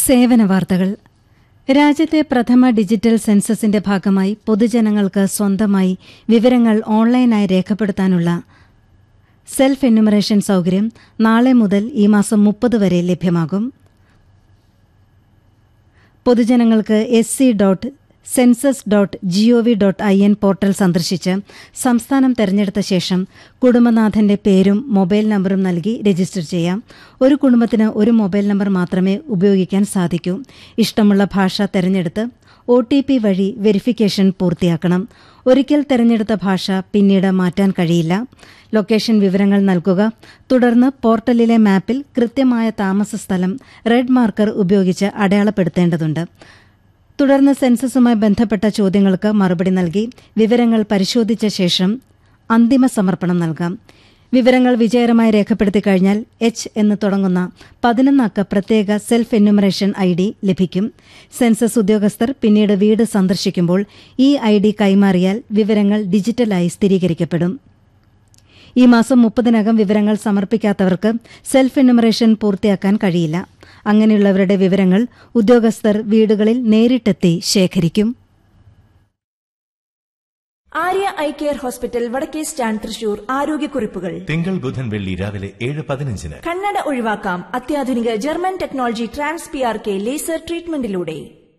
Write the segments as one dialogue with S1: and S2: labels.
S1: സേവന വാർത്തകൾ രാജ്യത്തെ പ്രഥമ ഡിജിറ്റൽ സെൻസസിന്റെ ഭാഗമായി പൊതുജനങ്ങൾക്ക് സ്വന്തമായി വിവരങ്ങൾ ഓൺലൈനായി രേഖപ്പെടുത്താനുള്ള സെൽഫ് എന്യൂമറേഷൻ സൗകര്യം നാളെ മുതൽ ഈ മാസം മുപ്പത് വരെ ലഭ്യമാകും പൊതുജനങ്ങൾക്ക് S C dot census dot GOV dot I N portal സന്ദർശിച്ച് സംസ്ഥാനം തെരഞ്ഞെടുത്ത ശേഷം കുടുംബനാഥന്റെ പേരും മൊബൈൽ നമ്പറും നൽകി രജിസ്റ്റർ ചെയ്യാം ഒരു കുടുംബത്തിന് ഒരു മൊബൈൽ നമ്പർ മാത്രമേ ഉപയോഗിക്കാൻ സാധിക്കൂ ഇഷ്ടമുള്ള ഭാഷ തെരഞ്ഞെടുത്ത് ഒ ടി പി വഴി വെരിഫിക്കേഷൻ പൂർത്തിയാക്കണം ഒരിക്കൽ തെരഞ്ഞെടുത്ത ഭാഷ പിന്നീട് മാറ്റാൻ കഴിയില്ല ലൊക്കേഷൻ വിവരങ്ങൾ നൽകുക തുടർന്ന് പോർട്ടലിലെ മാപ്പിൽ കൃത്യമായ താമസ സ്ഥലം റെഡ് മാർക്കർ ഉപയോഗിച്ച് അടയാളപ്പെടുത്തേണ്ടതുണ്ട് തുടർന്ന് സെൻസസുമായി ബന്ധപ്പെട്ട ചോദ്യങ്ങൾക്ക് മറുപടി നൽകി വിവരങ്ങൾ പരിശോധിച്ച ശേഷം അന്തിമ സമർപ്പണം നൽകാം വിവരങ്ങൾ വിജയകരമായി രേഖപ്പെടുത്തി കഴിഞ്ഞാൽ എച്ച് എന്ന് തുടങ്ങുന്ന പതിനൊന്നക്ക പ്രത്യേക സെൽഫ് എന്യൂമറേഷൻ ഐ ഡി ലഭിക്കും സെൻസസ് ഉദ്യോഗസ്ഥർ പിന്നീട് വീട് സന്ദർശിക്കുമ്പോൾ ഈ ഐ ഡി കൈമാറിയാൽ വിവരങ്ങൾ ഡിജിറ്റലായി സ്ഥിരീകരിക്കപ്പെടും ഈ മാസം മുപ്പതിനകം വിവരങ്ങൾ സമർപ്പിക്കാത്തവർക്ക് സെൽഫ് എന്യൂമറേഷൻ പൂർത്തിയാക്കാൻ കഴിയില്ല അങ്ങനെയുള്ളവരുടെ വിവരങ്ങൾ ഉദ്യോഗസ്ഥർ വീടുകളിൽ നേരിട്ടെത്തി ശേഖരിക്കും
S2: ആര്യ ഐ കെയർ ഹോസ്പിറ്റൽ വടക്കേ സ്റ്റാൻഡ് തൃശൂർ ആരോഗ്യക്കുറിപ്പുകൾ
S3: തിങ്കൾ ബുധൻ വെള്ളി രാവിലെ ഏഴ് പതിനഞ്ചിന്
S2: കണ്ണട ഒഴിവാക്കാം അത്യാധുനിക German technology trans P R K laser ട്രീറ്റ്മെന്റിലൂടെ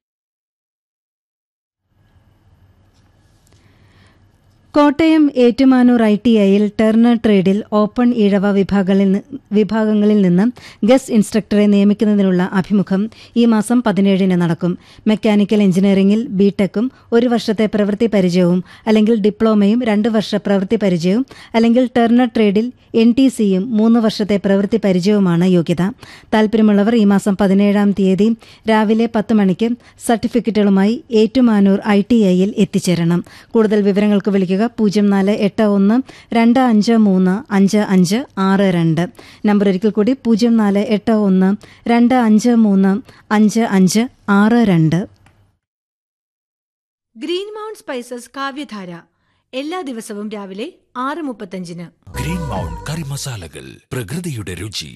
S1: കോട്ടയം ഏറ്റുമാനൂർ ഐ ടി ഐയിൽ ടേർണർ ട്രേഡിൽ ഓപ്പൺ ഇഴവ വിഭാഗങ്ങളിൽ നി- വിഭാഗങ്ങളിൽ നിന്ന് ഗസ്റ്റ് ഇൻസ്ട്രക്ടറെ നിയമിക്കുന്നതിനുള്ള അഭിമുഖം ഈ മാസം പതിനേഴിന് നടക്കും മെക്കാനിക്കൽ എഞ്ചിനീയറിംഗിൽ ബിടെക്കും ഒരു വർഷത്തെ പ്രവൃത്തി പരിചയവും അല്ലെങ്കിൽ ഡിപ്ലോമയും രണ്ട് വർഷ പ്രവൃത്തി പരിചയവും അല്ലെങ്കിൽ ടേർണർ ട്രേഡിൽ എൻ ടി സിയും മൂന്ന് വർഷത്തെ പ്രവൃത്തി പരിചയവുമാണ് യോഗ്യത താൽപര്യമുള്ളവർ ഈ മാസം പതിനേഴാം തീയതി രാവിലെ പത്ത് മണിക്ക് സർട്ടിഫിക്കറ്റുകളുമായി ഏറ്റുമാനൂർ ഐ ടി ഐയിൽ എത്തിച്ചേരണം കൂടുതൽ വിവരങ്ങൾക്ക് വിളിക്കുക പൂജ്യം നാല് എട്ട് ഒന്ന് രണ്ട് അഞ്ച് മൂന്ന് അഞ്ച് അഞ്ച് ആറ് രണ്ട് നമ്പർ ഒരിക്കൽ കൂടി പൂജ്യം നാല് എട്ട് ഒന്ന് രണ്ട് അഞ്ച് മൂന്ന് അഞ്ച് അഞ്ച് ആറ് രണ്ട്
S4: ഗ്രീൻ മൗണ്ട് സ്പൈസസ് കാവ്യധാര എല്ലാ ദിവസവും രാവിലെ ആറ് മുപ്പത്തഞ്ചിന്
S5: ഗ്രീൻ മൗണ്ട് കറി മസാലകൾ പ്രകൃതിയുടെ രുചി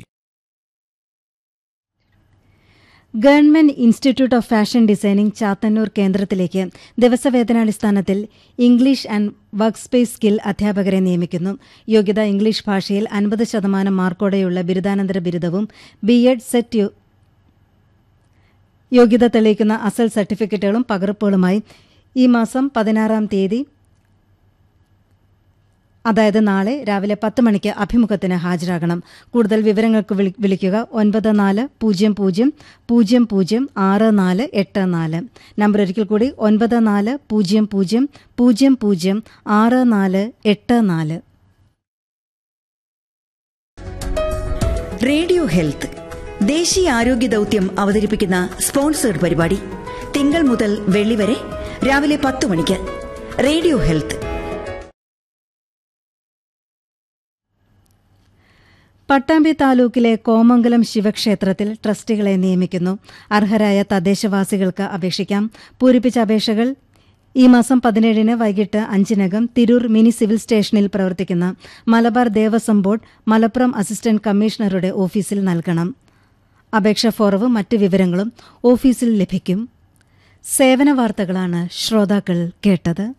S1: government institute of fashion designing Chathannoor കേന്ദ്രത്തിലേക്ക് ദിവസവേതനാടിസ്ഥാനത്തിൽ English and work space skill അധ്യാപകരെ നിയമിക്കുന്നു യോഗ്യത ഇംഗ്ലീഷ് ഭാഷയിൽ അൻപത് ശതമാനം മാർക്കോടെയുള്ള ബിരുദാനന്തര ബിരുദവും ബി എഡ് സെറ്റ് യോ- യോഗ്യത തെളിയിക്കുന്ന അസൽ സർട്ടിഫിക്കറ്റുകളും പകർപ്പുകളുമായി ഈ മാസം പതിനാറാം തീയതി അതായത് നാളെ രാവിലെ പത്ത് മണിക്ക് അഭിമുഖത്തിന് ഹാജരാകണം കൂടുതൽ വിവരങ്ങൾക്ക് വിളി- വിളിക്കുക ഒൻപത് നാല് പൂജ്യം പൂജ്യം പൂജ്യം പൂജ്യം ആറ് നാല് എട്ട് നാല് നമ്പർ ഒരിക്കൽ കൂടി ഒൻപത് നാല് പൂജ്യം പൂജ്യം പൂജ്യം പൂജ്യം ആറ് നാല് എട്ട് നാല്
S6: റേഡിയോ ഹെൽത്ത് ദേശീയ ആരോഗ്യ ദൗത്യം അവതരിപ്പിക്കുന്ന സ്പോൺസേഡ് പരിപാടി തിങ്കൾ മുതൽ വെള്ളി വരെ രാവിലെ പത്ത് മണിക്ക് റേഡിയോ ഹെൽത്ത്
S1: പട്ടാമ്പി താലൂക്കിലെ കോമംഗലം ശിവക്ഷേത്രത്തിൽ ട്രസ്റ്റികളെ നിയമിക്കുന്നു അർഹരായ തദ്ദേശവാസികൾക്ക് അപേക്ഷിക്കാം പൂരിപ്പിച്ച അപേക്ഷകൾ ഈ മാസം പതിനേഴിന് വൈകിട്ട് അഞ്ചിനകം തിരൂർ മിനി സിവിൽ സ്റ്റേഷനിൽ പ്രവർത്തിക്കുന്ന മലബാർ ദേവസ്വം ബോർഡ് മലപ്പുറം അസിസ്റ്റന്റ് കമ്മീഷണറുടെ ഓഫീസിൽ നൽകണം അപേക്ഷ ഫോറവും മറ്റ് വിവരങ്ങളും ഓഫീസിൽ ലഭിക്കും സേവന വാർത്തകളാണ് ശ്രോതാക്കൾ കേട്ടത്